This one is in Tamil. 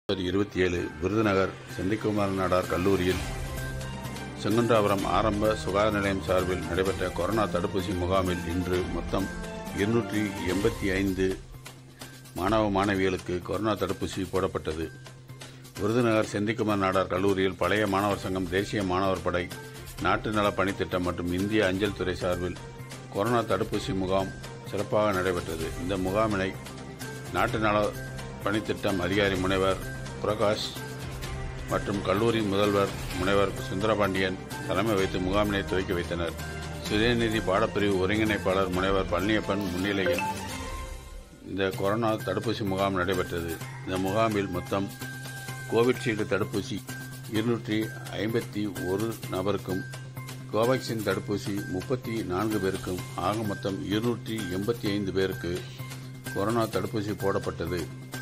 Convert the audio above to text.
இருபத்தி ஏழு விருதுநகர் செந்திக்குமார் நாடார் கல்லூரியில் செங்குன்றாபுரம் ஆரம்ப சுகாதார நிலையம் சார்பில் நடைபெற்ற கொரோனா தடுப்பூசி முகாமில் இன்று மொத்தம் இருநூற்றி எண்பத்தி ஐந்து மாணவ மாணவிகளுக்கு கொரோனா தடுப்பூசி போடப்பட்டது விருதுநகர் செந்திக்குமார் நாடார் கல்லூரியில் பழைய மாணவர் சங்கம் தேசிய மாணவர் படை நாட்டு நல பணித்திட்டம் மற்றும் இந்திய அஞ்சல் துறை சார்பில் கொரோனா தடுப்பூசி முகாம் சிறப்பாக நடைபெற்றது இந்த முகாமினை நாட்டு நல பணித்திட்டம் அதிகாரி முனைவர் பிரகாஷ் மற்றும் கல்லூரி முதல்வர் முனைவர் சுந்தரபாண்டியன் தலைமை வைத்து முகாமினை துவக்கி வைத்தனர் சுயநிதி பாடப்பிரிவு ஒருங்கிணைப்பாளர் முனைவர் பழனியப்பன் முன்னிலையில் இந்த கொரோனா தடுப்பூசி முகாம் நடைபெற்றது இந்த முகாமில் மொத்தம் கோவிட்ஷீல்டு தடுப்பூசி இருநூற்றி ஐம்பத்தி ஒரு நபருக்கும் கோவேக்சின் தடுப்பூசி முப்பத்தி நான்கு பேருக்கும் ஆக மொத்தம் இருநூற்றி எண்பத்தி ஐந்து பேருக்கு கொரோனா தடுப்பூசி போடப்பட்டது